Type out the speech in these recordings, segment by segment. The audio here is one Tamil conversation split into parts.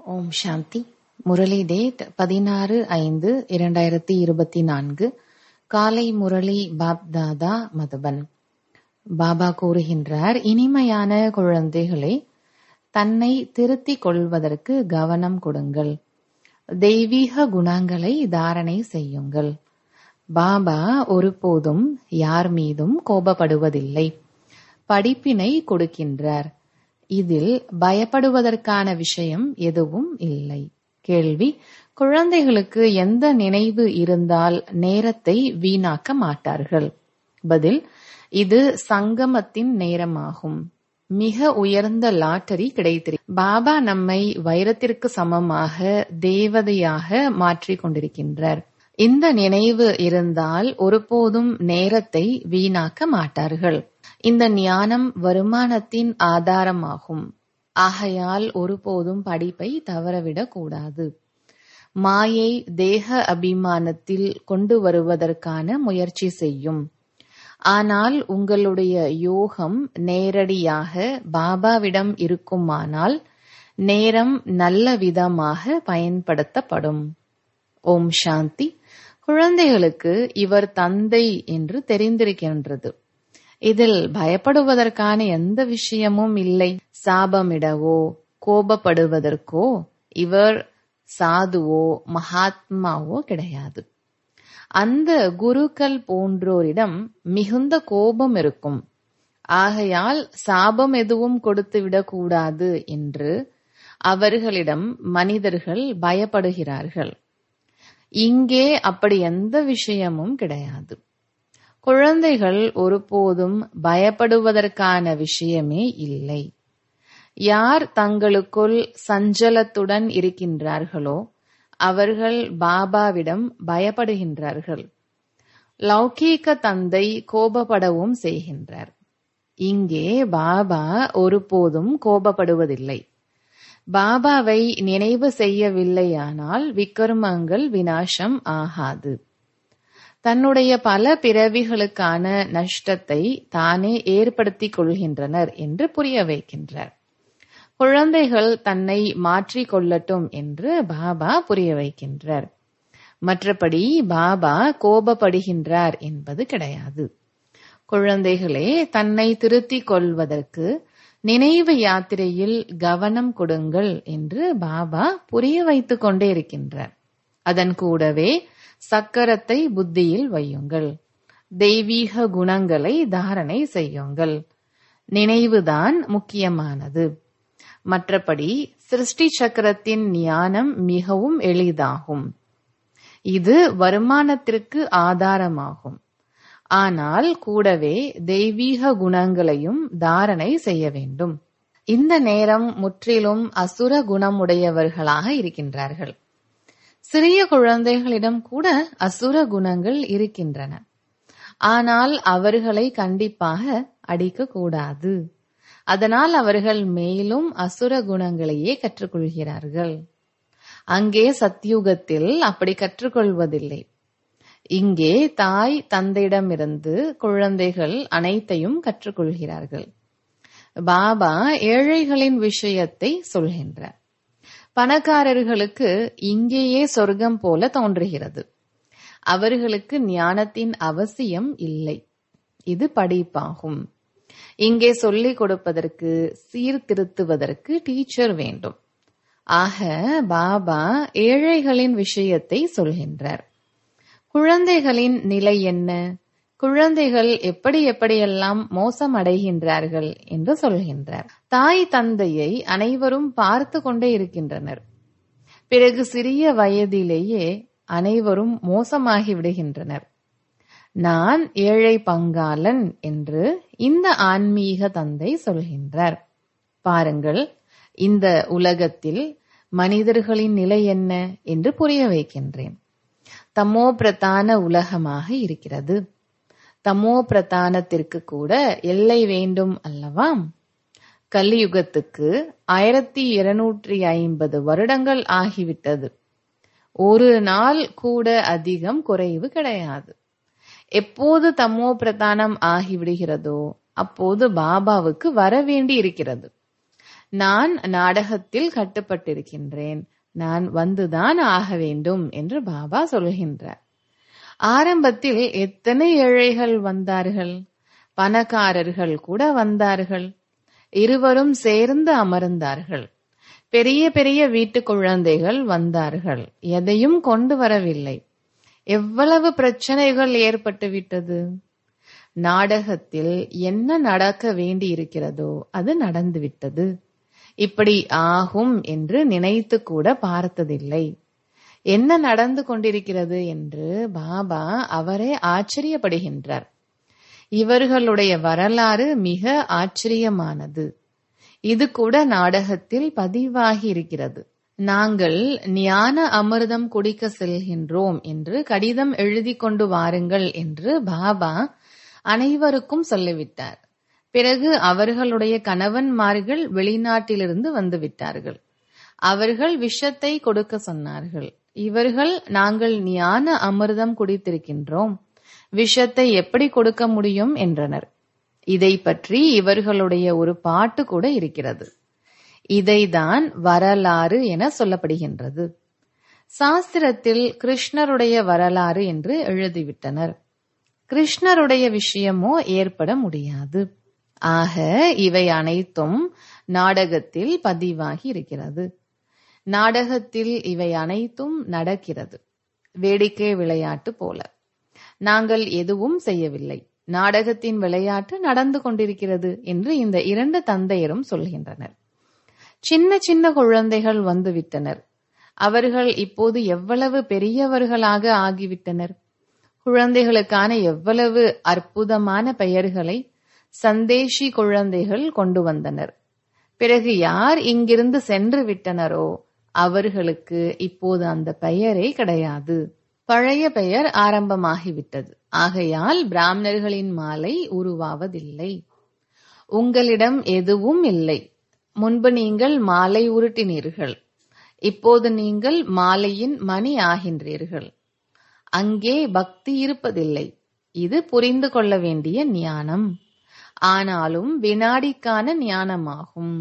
ஓம் சாந்தி முரளி டேட் பதினாறு ஐந்து இரண்டாயிரத்தி இருபத்தி நான்கு காலை முரளி பாப் தாதா மதுபன் பாபா கூறுகின்றார் இனிமையான குழந்தைகளே தன்னை திருத்திக் கொள்வதற்கு கவனம் கொடுங்கள் தெய்வீக குணங்களை தாரணை செய்யுங்கள் பாபா ஒருபோதும் யார் மீதும் கோபப்படுவதில்லை படிப்பினை கொடுக்கின்றார் இதில் பயப்படுவதற்கான விஷயம் எதுவும் இல்லை கேள்வி குழந்தைகளுக்கு எந்த நினைவு இருந்தால் நேரத்தை வீணாக்க மாட்டார்கள் பதில் இது சங்கமத்தின் நேரமாகும் மிக உயர்ந்த லாட்டரி கிடைத்திரு பாபா நம்மை வைரத்திற்கு சமமாக தேவதையாக மாற்றிக் கொண்டிருக்கின்றார் இந்த நினைவு இருந்தால் ஒருபோதும் நேரத்தை வீணாக்க மாட்டார்கள் இந்த ஞானம் வருமானத்தின் ஆதாரமாகும் ஆகையால் ஒருபோதும் படிப்பை தவறவிடக் கூடாது மாயை தேக அபிமானத்தில் கொண்டு வருவதற்கான முயற்சி செய்யும் ஆனால் உங்களுடைய யோகம் நேரடியாக பாபாவிடம் இருக்குமானால் நேரம் நல்ல விதமாக பயன்படுத்தப்படும் ஓம் சாந்தி குழந்தைகளுக்கு இவர் தந்தை என்று தெரிந்திருக்கின்றது இதில் பயப்படுவதற்கான எந்த விஷயமும் இல்லை சாபமிடவோ கோபப்படுவதற்கோ இவர் சாதுவோ மகாத்மாவோ கிடையாது அந்த குருக்கள் போன்றோரிடம் மிகுந்த கோபம் இருக்கும் ஆகையால் சாபம் எதுவும் கொடுத்து விடக்கூடாது என்று அவர்களிடம் மனிதர்கள் பயப்படுகிறார்கள் இங்கே அப்படி எந்த விஷயமும் கிடையாது குழந்தைகள் ஒருபோதும் பயப்படுவதற்கான விஷயமே இல்லை யார் தங்களுக்குள் சஞ்சலத்துடன் இருக்கின்றார்களோ அவர்கள் பாபாவிடம் பயப்படுகின்றார்கள் லௌகீக தந்தை கோபப்படவும் செய்கின்றார் இங்கே பாபா ஒருபோதும் கோபப்படுவதில்லை பாபாவை நினைவு செய்யவில்லையானால் விக்ரமங்கள் வினாசம் ஆகாது தன்னுடைய பல பிறவிகளுக்கான நஷ்டத்தை தானே ஏற்படுத்திக் கொள்கின்றனர் என்று புரிய வைக்கின்றார் குழந்தைகள் தன்னை மாற்றிக் கொள்ளட்டும் என்று பாபா புரிய வைக்கின்றார் மற்றபடி பாபா கோபப்படுகின்றார் என்பது கிடையாது குழந்தைகளே தன்னை திருத்திக் கொள்வதற்கு நினைவு யாத்திரையில் கவனம் கொடுங்கள் என்று பாபா புரிய வைத்துக் கொண்டே இருக்கின்றார் அதன் கூடவே சக்கரத்தை புத்தியில் வையுங்கள் தெய்வீக குணங்களை தாரணை செய்யுங்கள் நினைவுதான் முக்கியமானது மற்றபடி சிருஷ்டி சக்கரத்தின் ஞானம் மிகவும் எளிதாகும் இது வருமானத்திற்கு ஆதாரமாகும் ஆனால் கூடவே தெய்வீக குணங்களையும் தாரணை செய்ய வேண்டும் இந்த நேரம் முற்றிலும் அசுர குணமுடையவர்களாக இருக்கின்றார்கள் சிறிய குழந்தைகளிடம் கூட அசுர குணங்கள் இருக்கின்றன ஆனால் அவர்களை கண்டிப்பாக அடிக்க கூடாது அதனால் அவர்கள் மேலும் அசுர குணங்களையே கற்றுக்கொள்கிறார்கள் அங்கே சத்யுகத்தில் அப்படி கற்றுக்கொள்வதில்லை இங்கே தாய் தந்தையிடமிருந்து குழந்தைகள் அனைத்தையும் கற்றுக்கொள்கிறார்கள் பாபா ஏழைகளின் விஷயத்தை சொல்கின்றார் பணக்காரர்களுக்கு இங்கேயே சொர்க்கம் போல தோன்றுகிறது அவர்களுக்கு ஞானத்தின் அவசியம் இல்லை இது படிப்பாகும் இங்கே சொல்லிக் கொடுப்பதற்கு சீர்திருத்துவதற்கு டீச்சர் வேண்டும் ஆக பாபா ஏழைகளின் விஷயத்தை சொல்கின்றார் குழந்தைகளின் நிலை என்ன குழந்தைகள் எப்படி எப்படியெல்லாம் மோசம் அடைகின்றார்கள் என்று சொல்கின்றார் தாய் தந்தையை அனைவரும் பார்த்து கொண்டே இருக்கின்றனர் பிறகு சிறிய வயதிலேயே அனைவரும் மோசமாகி விடுகின்றனர் நான் ஏழை பங்காளன் என்று இந்த ஆன்மீக தந்தை சொல்கின்றார் பாருங்கள் இந்த உலகத்தில் மனிதர்களின் நிலை என்ன என்று புரிய வைக்கின்றேன் தமோ பிரதான உலகமாக இருக்கிறது தமோ பிரதானத்திற்கு கூட எல்லை வேண்டும் அல்லவா கலியுகத்துக்கு ஆயிரத்தி இருநூற்றி ஐம்பது வருடங்கள் ஆகிவிட்டது ஒரு நாள் கூட அதிகம் குறைவு கிடையாது எப்போது தமோ பிரதானம் ஆகிவிடுகிறதோ அப்போது பாபாவுக்கு வர வேண்டி இருக்கிறது நான் நாடகத்தில் கட்டுப்பட்டிருக்கின்றேன் நான் வந்துதான் ஆக வேண்டும் என்று பாபா சொல்கின்றார் ஆரம்பத்தில் எத்தனை ஏழைகள் வந்தார்கள் பணக்காரர்கள் கூட வந்தார்கள் இருவரும் சேர்ந்து அமர்ந்தார்கள் பெரிய பெரிய வீட்டு குழந்தைகள் வந்தார்கள் எதையும் கொண்டு வரவில்லை எவ்வளவு பிரச்சனைகள் ஏற்பட்டு விட்டது நாடகத்தில் என்ன நடக்க வேண்டி இருக்கிறதோ அது நடந்துவிட்டது இப்படி ஆகும் என்று நினைத்து கூட பார்த்ததில்லை என்ன நடந்து கொண்டிருக்கிறது என்று பாபா அவரே ஆச்சரியப்படுகின்றார் இவர்களுடைய வரலாறு மிக ஆச்சரியமானது இது கூட நாடகத்தில் பதிவாகி இருக்கிறது நாங்கள் ஞான அமிர்தம் குடிக்க செல்கின்றோம் என்று கடிதம் எழுதி கொண்டு வாருங்கள் என்று பாபா அனைவருக்கும் சொல்லிவிட்டார் பிறகு அவர்களுடைய கணவன்மார்கள் வெளிநாட்டிலிருந்து வந்துவிட்டார்கள் அவர்கள் விஷத்தை கொடுக்க சொன்னார்கள் இவர்கள் நாங்கள் ஞான அமிர்தம் குடித்திருக்கின்றோம் விஷத்தை எப்படி கொடுக்க முடியும் என்றனர் இதை பற்றி இவர்களுடைய ஒரு பாட்டு கூட இருக்கிறது இதைதான் வரலாறு என சொல்லப்படுகின்றது சாஸ்திரத்தில் கிருஷ்ணருடைய வரலாறு என்று எழுதிவிட்டனர் கிருஷ்ணருடைய விஷயமோ ஏற்பட முடியாது ஆக இவை அனைத்தும் நாடகத்தில் பதிவாகி இருக்கிறது நாடகத்தில் இவை அனைத்தும் நடக்கிறது வேடிக்கை விளையாட்டு போல நாங்கள் எதுவும் செய்யவில்லை நாடகத்தின் விளையாட்டு நடந்து கொண்டிருக்கிறது என்று இந்த இரண்டு தந்தையரும் சொல்கின்றனர் சின்ன சின்ன குழந்தைகள் வந்துவிட்டனர் அவர்கள் இப்போது எவ்வளவு பெரியவர்களாக ஆகிவிட்டனர் குழந்தைகளுக்கான எவ்வளவு அற்புதமான பெயர்களை சந்தேஷி குழந்தைகள் கொண்டு வந்தனர் பிறகு யார் இங்கிருந்து சென்று விட்டனரோ அவர்களுக்கு இப்போது அந்த பெயரே கிடையாது பழைய பெயர் ஆரம்பமாகிவிட்டது ஆகையால் பிராமணர்களின் மாலை உருவாவதில்லை உங்களிடம் எதுவும் இல்லை முன்பு நீங்கள் மாலை உருட்டினீர்கள் இப்போது நீங்கள் மாலையின் மணி ஆகின்றீர்கள் அங்கே பக்தி இருப்பதில்லை இது புரிந்து கொள்ள வேண்டிய ஞானம் ஆனாலும் வினாடிக்கான ஞானமாகும்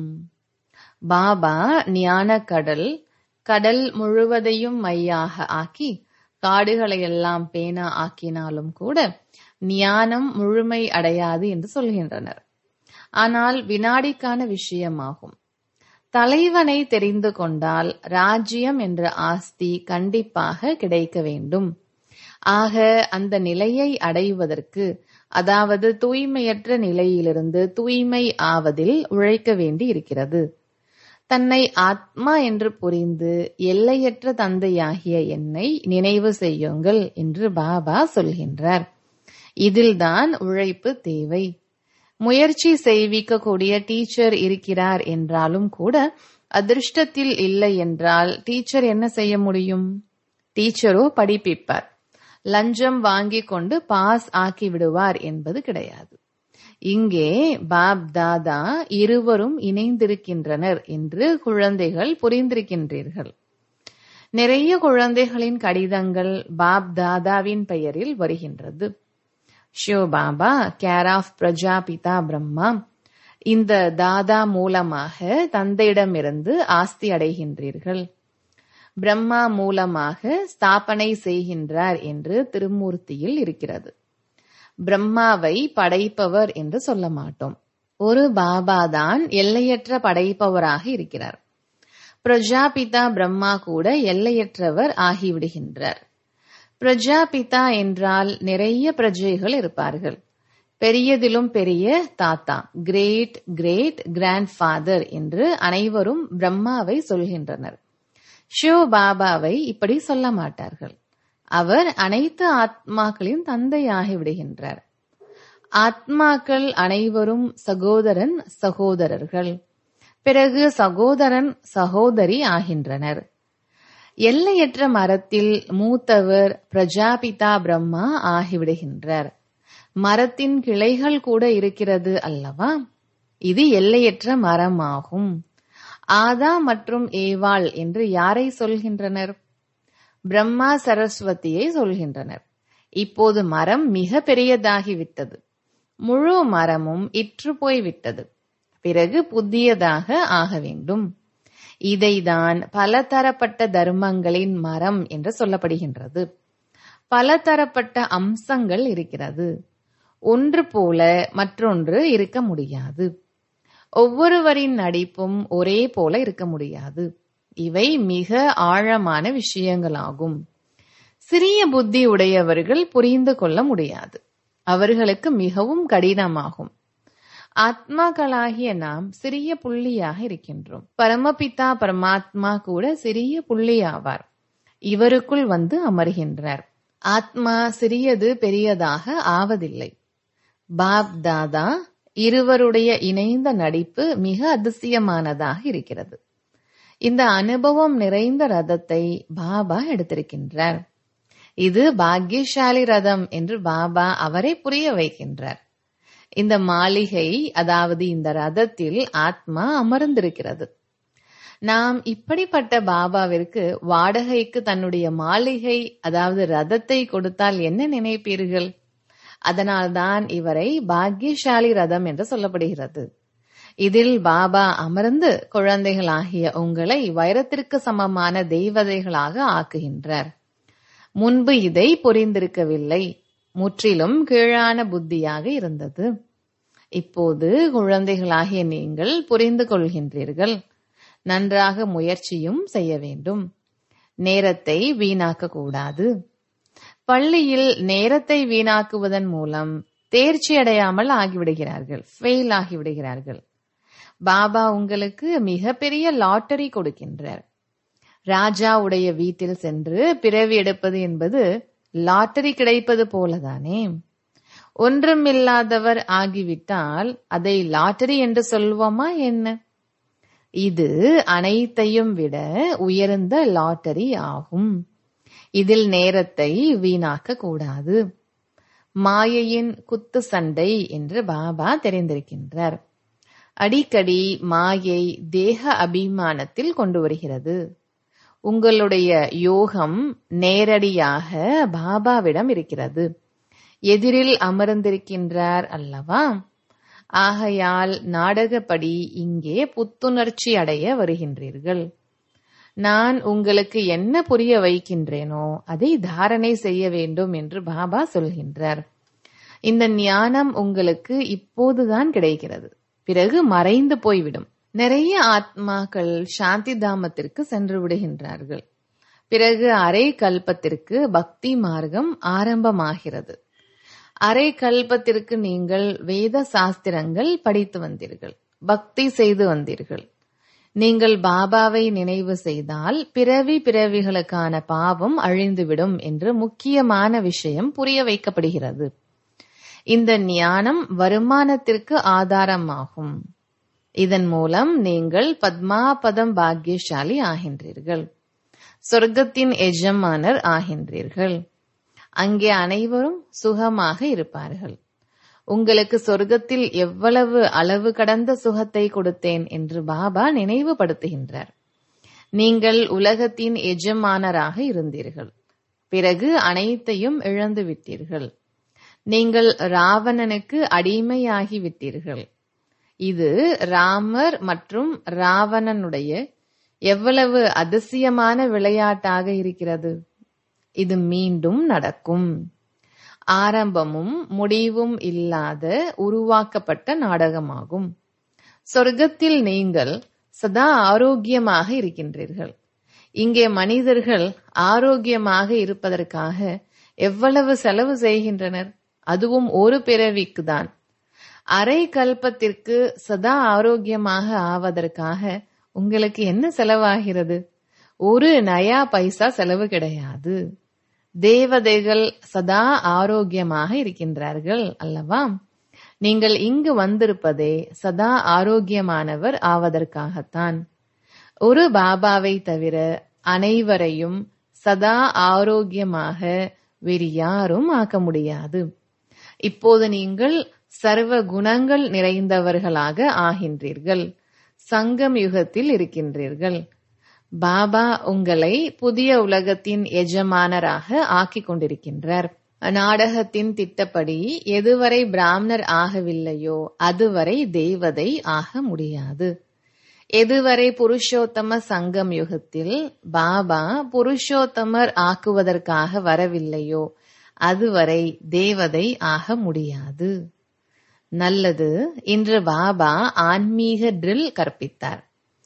பாபா ஞான கடல் கடல் முழுவதையும் மையாக ஆக்கி காடுகளை எல்லாம் பேனா ஆக்கினாலும் கூட ஞானம் முழுமை அடையாது என்று சொல்கின்றனர் ஆனால் வினாடிக்கான விஷயமாகும் தலைவனை தெரிந்து கொண்டால் ராஜ்யம் என்ற ஆஸ்தி கண்டிப்பாக கிடைக்க வேண்டும் ஆக அந்த நிலையை அடைவதற்கு அதாவது தூய்மையற்ற நிலையிலிருந்து தூய்மை ஆவதில் உழைக்க வேண்டி இருக்கிறது தன்னை ஆத்மா என்று புரிந்து எல்லையற்ற தந்தையாகிய என்னை நினைவு செய்யுங்கள் என்று பாபா சொல்கின்றார் இதில்தான் உழைப்பு தேவை முயற்சி செய்விக்கக்கூடிய டீச்சர் இருக்கிறார் என்றாலும் கூட அதிர்ஷ்டத்தில் இல்லை என்றால் டீச்சர் என்ன செய்ய முடியும் டீச்சரோ படிப்பிப்பார் லஞ்சம் வாங்கி கொண்டு பாஸ் ஆக்கி விடுவார் என்பது கிடையாது இங்கே பாப் தாதா இருவரும் இணைந்திருக்கின்றனர் என்று குழந்தைகள் புரிந்திருக்கின்றீர்கள் நிறைய குழந்தைகளின் கடிதங்கள் பாப் தாதாவின் பெயரில் வருகின்றது ஷிவ பாபா கேர் ஆஃப் பிரஜாபிதா பிரம்மா இந்த தாதா மூலமாக தந்தையிடமிருந்து ஆஸ்தி அடைகின்றீர்கள் பிரம்மா மூலமாக ஸ்தாபனை செய்கின்றார் என்று திருமூர்த்தியில் இருக்கிறது பிரம்மாவை படைப்பவர் என்று சொல்ல மாட்டோம் ஒரு பாபா தான் எல்லையற்ற படைப்பவராக இருக்கிறார் பிரஜாபிதா பிரம்மா கூட எல்லையற்றவர் ஆகிவிடுகின்றார் பிரஜாபிதா என்றால் நிறைய பிரஜைகள் இருப்பார்கள் பெரியதிலும் பெரிய தாத்தா கிரேட் கிரேட் கிராண்ட் ஃபாதர் என்று அனைவரும் பிரம்மாவை சொல்கின்றனர் ஷிவ பாபாவை இப்படி சொல்ல மாட்டார்கள் அவர் அனைத்து ஆத்மாக்களின் தந்தையாகி விடுகின்றார் ஆத்மாக்கள் அனைவரும் சகோதரன் சகோதரர்கள் பிறகு சகோதரன் சகோதரி ஆகின்றனர் எல்லையற்ற மரத்தில் மூத்தவர் பிரஜாபிதா பிரம்மா ஆகிவிடுகின்றார் மரத்தின் கிளைகள் கூட இருக்கிறது அல்லவா இது எல்லையற்ற மரமாகும் ஆதா மற்றும் ஏவாள் என்று யாரை சொல்கின்றனர் பிரம்மா சரஸ்வதியை சொல்கின்றனர் இப்போது மரம் மிக பெரியதாகிவிட்டது முழு மரமும் இற்று போய்விட்டது பிறகு புதியதாக ஆக வேண்டும் இதைதான் பலதரப்பட்ட தர்மங்களின் மரம் என்று சொல்லப்படுகின்றது பலதரப்பட்ட அம்சங்கள் இருக்கிறது ஒன்று போல மற்றொன்று இருக்க முடியாது ஒவ்வொருவரின் நடிப்பும் ஒரே போல இருக்க முடியாது இவை மிக ஆழமான விஷயங்களாகும் சிறிய புத்தி உடையவர்கள் புரிந்து கொள்ள முடியாது அவர்களுக்கு மிகவும் கடினமாகும் ஆத்மாக்களாகிய நாம் சிறிய புள்ளியாக இருக்கின்றோம் பரமபிதா பரமாத்மா கூட சிறிய புள்ளி ஆவார் இவருக்குள் வந்து அமர்கின்றார் ஆத்மா சிறியது பெரியதாக ஆவதில்லை பாப் தாதா இருவருடைய இணைந்த நடிப்பு மிக அதிசயமானதாக இருக்கிறது இந்த அனுபவம் நிறைந்த ரதத்தை பாபா எடுத்திருக்கின்றார் இது பாக்யசாலி ரதம் என்று பாபா அவரை புரிய வைக்கின்றார் இந்த மாளிகை அதாவது இந்த ரதத்தில் ஆத்மா அமர்ந்திருக்கிறது நாம் இப்படிப்பட்ட பாபாவிற்கு வாடகைக்கு தன்னுடைய மாளிகை அதாவது ரதத்தை கொடுத்தால் என்ன நினைப்பீர்கள் அதனால்தான் இவரை பாக்யசாலி ரதம் என்று சொல்லப்படுகிறது இதில் பாபா அமர்ந்து குழந்தைகளாகிய உங்களை வைரத்திற்கு சமமான தெய்வதைகளாக ஆக்குகின்றார் முன்பு இதை புரிந்திருக்கவில்லை முற்றிலும் கீழான புத்தியாக இருந்தது இப்போது குழந்தைகளாகிய நீங்கள் புரிந்து கொள்கின்றீர்கள் நன்றாக முயற்சியும் செய்ய வேண்டும் நேரத்தை வீணாக்க கூடாது பள்ளியில் நேரத்தை வீணாக்குவதன் மூலம் தேர்ச்சி அடையாமல் ஆகிவிடுகிறார்கள் ஃபெயில் ஆகிவிடுகிறார்கள் பாபா உங்களுக்கு மிகப்பெரிய லாட்டரி கொடுக்கின்றார் ராஜாவுடைய வீட்டில் சென்று பிறவி எடுப்பது என்பது லாட்டரி கிடைப்பது போலதானே ஒன்றுமில்லாதவர் ஆகிவிட்டால் அதை லாட்டரி என்று சொல்வோமா என்ன இது அனைத்தையும் விட உயர்ந்த லாட்டரி ஆகும் இதில் நேரத்தை வீணாக்க கூடாது மாயையின் குத்து சண்டை என்று பாபா தெரிந்திருக்கின்றார் அடிக்கடி மாயை தேக அபிமானத்தில் கொண்டு வருகிறது உங்களுடைய யோகம் நேரடியாக பாபாவிடம் இருக்கிறது எதிரில் அமர்ந்திருக்கின்றார் அல்லவா ஆகையால் நாடகப்படி இங்கே புத்துணர்ச்சி அடைய வருகின்றீர்கள் நான் உங்களுக்கு என்ன புரிய வைக்கின்றேனோ அதை தாரணை செய்ய வேண்டும் என்று பாபா சொல்கின்றார் இந்த ஞானம் உங்களுக்கு இப்போதுதான் கிடைக்கிறது பிறகு மறைந்து போய்விடும் நிறைய ஆத்மாக்கள் சாந்தி தாமத்திற்கு சென்று விடுகின்றார்கள் பிறகு அரை கல்பத்திற்கு பக்தி மார்க்கம் ஆரம்பமாகிறது அரை கல்பத்திற்கு நீங்கள் வேத சாஸ்திரங்கள் படித்து வந்தீர்கள் பக்தி செய்து வந்தீர்கள் நீங்கள் பாபாவை நினைவு செய்தால் பிறவி பிறவிகளுக்கான பாவம் அழிந்துவிடும் என்று முக்கியமான விஷயம் புரிய வைக்கப்படுகிறது இந்த ஞானம் வருமானத்திற்கு ஆதாரமாகும் இதன் மூலம் நீங்கள் பத்மாபதம் பாக்கியசாலி ஆகின்றீர்கள் சொர்க்கத்தின் எஜமானர் ஆகின்றீர்கள் அங்கே அனைவரும் சுகமாக இருப்பார்கள் உங்களுக்கு சொர்க்கத்தில் எவ்வளவு அளவு கடந்த சுகத்தை கொடுத்தேன் என்று பாபா நினைவுபடுத்துகின்றார் நீங்கள் உலகத்தின் எஜமானராக இருந்தீர்கள் பிறகு அனைத்தையும் இழந்து விட்டீர்கள் நீங்கள் ராவணனுக்கு அடிமையாகி விட்டீர்கள் இது ராமர் மற்றும் ராவணனுடைய எவ்வளவு அதிசயமான விளையாட்டாக இருக்கிறது இது மீண்டும் நடக்கும் ஆரம்பமும் முடிவும் இல்லாத உருவாக்கப்பட்ட நாடகமாகும் சொர்க்கத்தில் நீங்கள் சதா ஆரோக்கியமாக இருக்கின்றீர்கள் இங்கே மனிதர்கள் ஆரோக்கியமாக இருப்பதற்காக எவ்வளவு செலவு செய்கின்றனர் அதுவும் ஒரு பிறவிக்கு தான் அரை கல்பத்திற்கு சதா ஆரோக்கியமாக ஆவதற்காக உங்களுக்கு என்ன செலவாகிறது ஒரு நயா பைசா செலவு கிடையாது தேவதைகள் சதா ஆரோக்கியமாக இருக்கின்றார்கள் அல்லவா நீங்கள் இங்கு வந்திருப்பதே சதா ஆரோக்கியமானவர் ஆவதற்காகத்தான் ஒரு பாபாவை தவிர அனைவரையும் சதா ஆரோக்கியமாக வேறு யாரும் ஆக்க முடியாது இப்போது நீங்கள் சர்வ குணங்கள் நிறைந்தவர்களாக ஆகின்றீர்கள் சங்கம் யுகத்தில் இருக்கின்றீர்கள் பாபா உங்களை புதிய உலகத்தின் எஜமானராக ஆக்கிக் கொண்டிருக்கின்றார் நாடகத்தின் திட்டப்படி எதுவரை பிராமணர் ஆகவில்லையோ அதுவரை தேவதை ஆக முடியாது எதுவரை புருஷோத்தம சங்கம் யுகத்தில் பாபா புருஷோத்தமர் ஆக்குவதற்காக வரவில்லையோ அதுவரை தேவதை ஆக முடியாது நல்லது இன்று பாபா ஆன்மீக ட்ரில் கற்பித்தார்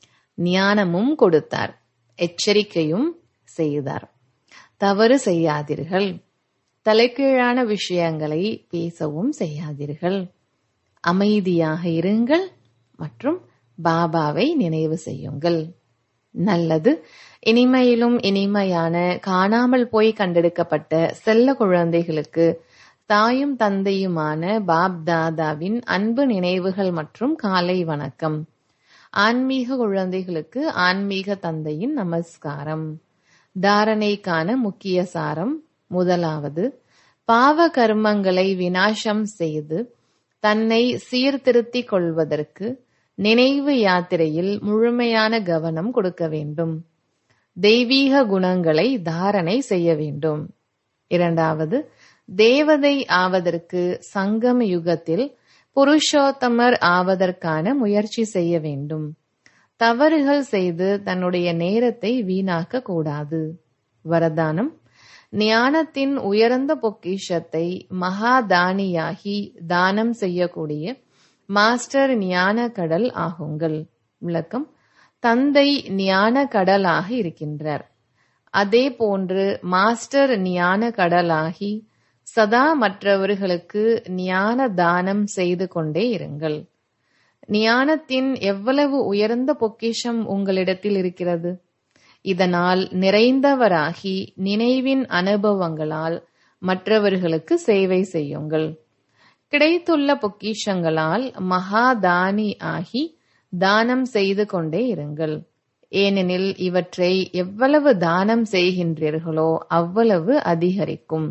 ஞானமும் கொடுத்தார் எச்சரிக்கையும் செய்தார் தவறு செய்யாதீர்கள் தலைகீழான விஷயங்களை பேசவும் செய்யாதீர்கள் அமைதியாக இருங்கள் மற்றும் பாபாவை நினைவு செய்யுங்கள் நல்லது இனிமையிலும் இனிமையான காணாமல் போய் கண்டெடுக்கப்பட்ட செல்ல குழந்தைகளுக்கு தாயும் தந்தையுமான பாப் தாதாவின் அன்பு நினைவுகள் மற்றும் காலை வணக்கம் ஆன்மீக குழந்தைகளுக்கு ஆன்மீக தந்தையின் நமஸ்காரம் தாரணைக்கான முக்கிய சாரம் முதலாவது பாவ கர்மங்களை வினாசம் செய்து தன்னை சீர்திருத்திக் கொள்வதற்கு நினைவு யாத்திரையில் முழுமையான கவனம் கொடுக்க வேண்டும் தெய்வீக குணங்களை தாரணை செய்ய வேண்டும் இரண்டாவது தேவதை ஆவதற்கு சங்கம யுகத்தில் புருஷோத்தமர் ஆவதற்கான முயற்சி செய்ய வேண்டும் தவறுகள் செய்து தன்னுடைய நேரத்தை வீணாக்க கூடாது வரதானம் ஞானத்தின் உயர்ந்த பொக்கிஷத்தை மகாதானியாகி தானம் செய்யக்கூடிய மாஸ்டர் ஞான கடல் ஆகுங்கள் விளக்கம் தந்தை ஞான கடலாக இருக்கின்றார் அதே போன்று மாஸ்டர் ஞான கடலாகி சதா மற்றவர்களுக்கு ஞான தானம் செய்து கொண்டே இருங்கள் ஞானத்தின் எவ்வளவு உயர்ந்த பொக்கிஷம் உங்களிடத்தில் இருக்கிறது இதனால் நிறைந்தவராகி நினைவின் அனுபவங்களால் மற்றவர்களுக்கு சேவை செய்யுங்கள் கிடைத்துள்ள பொக்கிஷங்களால் மகாதானி ஆகி தானம் செய்து கொண்டே இருங்கள் ஏனெனில் இவற்றை எவ்வளவு தானம் செய்கின்றீர்களோ அவ்வளவு அதிகரிக்கும்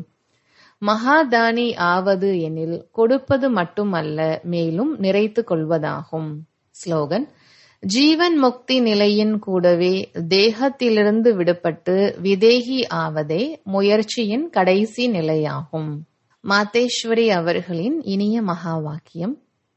மகாதானி ஆவது எனில் கொடுப்பது மட்டுமல்ல மேலும் நிறைத்து கொள்வதாகும் ஸ்லோகன் ஜீவன் முக்தி நிலையின் கூடவே தேகத்திலிருந்து விடுபட்டு விதேகி ஆவதே முயற்சியின் கடைசி நிலையாகும் மாதேஸ்வரி அவர்களின் இனிய மகா வாக்கியம்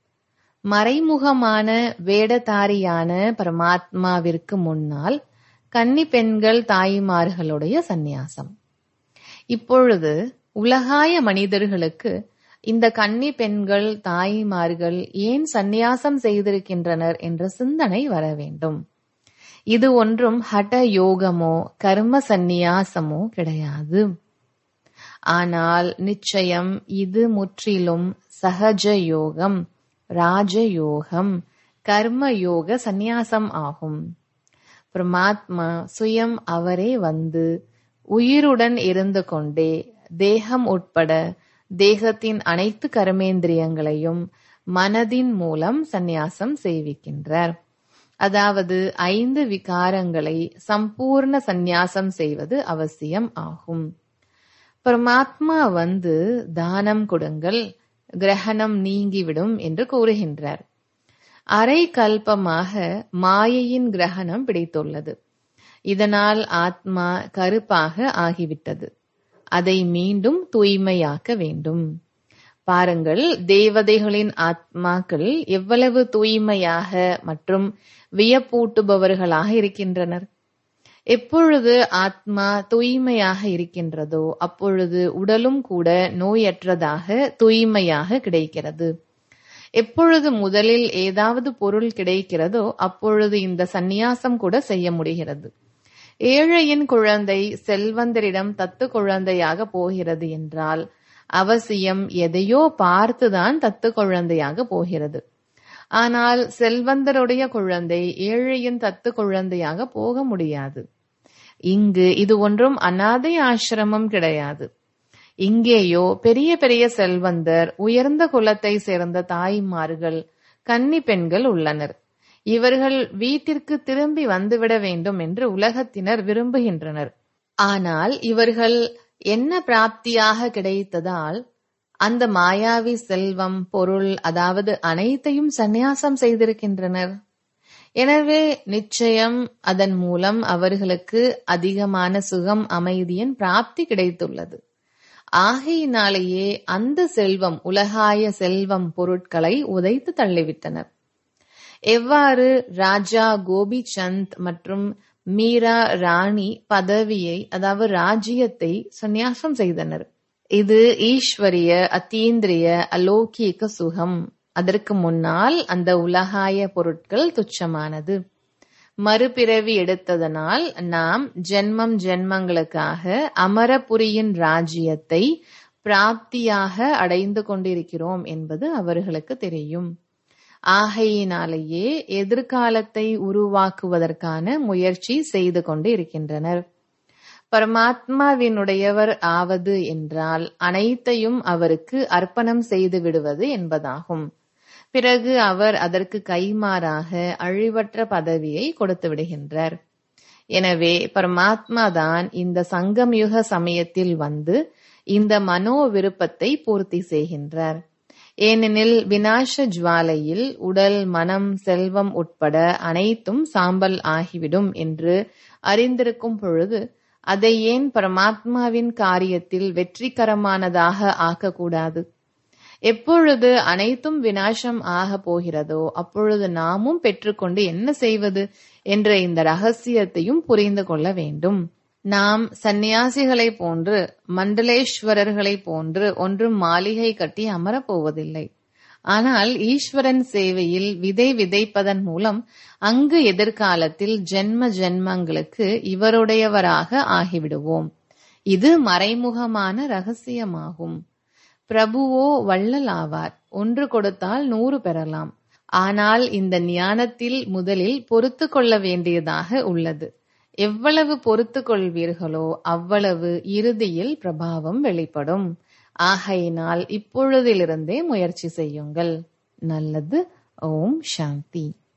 மறைமுகமான வேடதாரியான பரமாத்மாவிற்கு முன்னால் கன்னி பெண்கள் தாய்மார்களுடைய சந்நியாசம் இப்பொழுது உலகாய மனிதர்களுக்கு இந்த கன்னி பெண்கள் தாய்மார்கள் ஏன் சந்நியாசம் செய்திருக்கின்றனர் என்ற சிந்தனை வர வேண்டும் இது ஒன்றும் ஹட யோகமோ கர்ம சந்நியாசமோ கிடையாது ஆனால் நிச்சயம் இது முற்றிலும் சகஜ யோகம் ராஜயோகம் கர்ம யோக சந்நியாசம் ஆகும் பிரமாத்மா சுயம் அவரே வந்து உயிருடன் இருந்து கொண்டே தேகம் உட்பட தேகத்தின் அனைத்து கர்மேந்திரியங்களையும் மனதின் மூலம் சந்நியாசம் செய்விக்கின்றார் அதாவது ஐந்து விகாரங்களை சம்பூர்ண சந்நியாசம் செய்வது அவசியம் ஆகும் பரமாத்மா வந்து தானம் கொடுங்கள் கிரகணம் நீங்கிவிடும் என்று கூறுகின்றார் அரை கல்பமாக மாயையின் கிரகணம் பிடித்துள்ளது இதனால் ஆத்மா கருப்பாக ஆகிவிட்டது அதை மீண்டும் தூய்மையாக்க வேண்டும் பாருங்கள் தேவதைகளின் ஆத்மாக்கள் எவ்வளவு தூய்மையாக மற்றும் வியப்பூட்டுபவர்களாக இருக்கின்றனர் எப்பொழுது ஆத்மா தூய்மையாக இருக்கின்றதோ அப்பொழுது உடலும் கூட நோயற்றதாக தூய்மையாக கிடைக்கிறது எப்பொழுது முதலில் ஏதாவது பொருள் கிடைக்கிறதோ அப்பொழுது இந்த சந்நியாசம் கூட செய்ய முடிகிறது ஏழையின் குழந்தை செல்வந்தரிடம் தத்து குழந்தையாக போகிறது என்றால் அவசியம் எதையோ பார்த்துதான் தத்து குழந்தையாக போகிறது ஆனால் செல்வந்தருடைய குழந்தை ஏழையின் தத்து குழந்தையாக போக முடியாது இங்கு இது ஒன்றும் அனாதை ஆசிரமம் கிடையாது இங்கேயோ பெரிய பெரிய செல்வந்தர் உயர்ந்த குலத்தை சேர்ந்த தாய்மார்கள் கன்னி பெண்கள் உள்ளனர் இவர்கள் வீட்டிற்கு திரும்பி வந்துவிட வேண்டும் என்று உலகத்தினர் விரும்புகின்றனர் ஆனால் இவர்கள் என்ன பிராப்தியாக கிடைத்ததால் அந்த மாயாவி செல்வம் பொருள் அதாவது அனைத்தையும் சந்நியாசம் செய்திருக்கின்றனர் எனவே நிச்சயம் அதன் மூலம் அவர்களுக்கு அதிகமான சுகம் அமைதியின் பிராப்தி கிடைத்துள்ளது ஆகையினாலேயே அந்த செல்வம் உலகாய செல்வம் பொருட்களை உதைத்து தள்ளிவிட்டனர் எவ்வாறு ராஜா கோபிசந்த் மற்றும் மீரா ராணி பதவியை அதாவது ராஜ்யத்தை சந்நியாசம் செய்தனர் இது ஈஸ்வரிய அத்தீந்திரிய அலோகிக சுகம் அதற்கு முன்னால் அந்த உலகாய பொருட்கள் துச்சமானது மறுபிறவி எடுத்ததனால் நாம் ஜென்மம் ஜென்மங்களுக்காக அமரபுரியின் ராஜ்யத்தை பிராப்தியாக அடைந்து கொண்டிருக்கிறோம் என்பது அவர்களுக்கு தெரியும் ஆகையினாலேயே எதிர்காலத்தை உருவாக்குவதற்கான முயற்சி செய்து கொண்டு இருக்கின்றனர் பரமாத்மாவினுடையவர் ஆவது என்றால் அனைத்தையும் அவருக்கு அர்ப்பணம் செய்து விடுவது என்பதாகும் பிறகு அவர் அதற்கு கைமாறாக அழிவற்ற பதவியை கொடுத்து விடுகின்றார் எனவே பரமாத்மா தான் இந்த சங்கம் யுக சமயத்தில் வந்து இந்த மனோ விருப்பத்தை பூர்த்தி செய்கின்றார் ஏனெனில் வினாச ஜுவாலையில் உடல் மனம் செல்வம் உட்பட அனைத்தும் சாம்பல் ஆகிவிடும் என்று அறிந்திருக்கும் பொழுது அதை ஏன் பரமாத்மாவின் காரியத்தில் வெற்றிகரமானதாக ஆக்கக்கூடாது எப்பொழுது அனைத்தும் வினாசம் ஆக போகிறதோ அப்பொழுது நாமும் பெற்றுக்கொண்டு என்ன செய்வது என்ற இந்த ரகசியத்தையும் புரிந்து கொள்ள வேண்டும் நாம் சந்நியாசிகளைப் போன்று மண்டலேஸ்வரர்களைப் போன்று ஒன்றும் மாளிகை கட்டி அமரப்போவதில்லை ஆனால் ஈஸ்வரன் சேவையில் விதை விதைப்பதன் மூலம் அங்கு எதிர்காலத்தில் ஜென்ம ஜென்மங்களுக்கு இவருடையவராக ஆகிவிடுவோம் இது மறைமுகமான ரகசியமாகும் பிரபுவோ வள்ளல் ஆவார் ஒன்று கொடுத்தால் நூறு பெறலாம் ஆனால் இந்த ஞானத்தில் முதலில் பொறுத்து கொள்ள வேண்டியதாக உள்ளது எவ்வளவு பொறுத்து கொள்வீர்களோ அவ்வளவு இறுதியில் பிரபாவம் வெளிப்படும் ஆகையினால் இப்பொழுதிலிருந்தே முயற்சி செய்யுங்கள் நல்லது ஓம் சாந்தி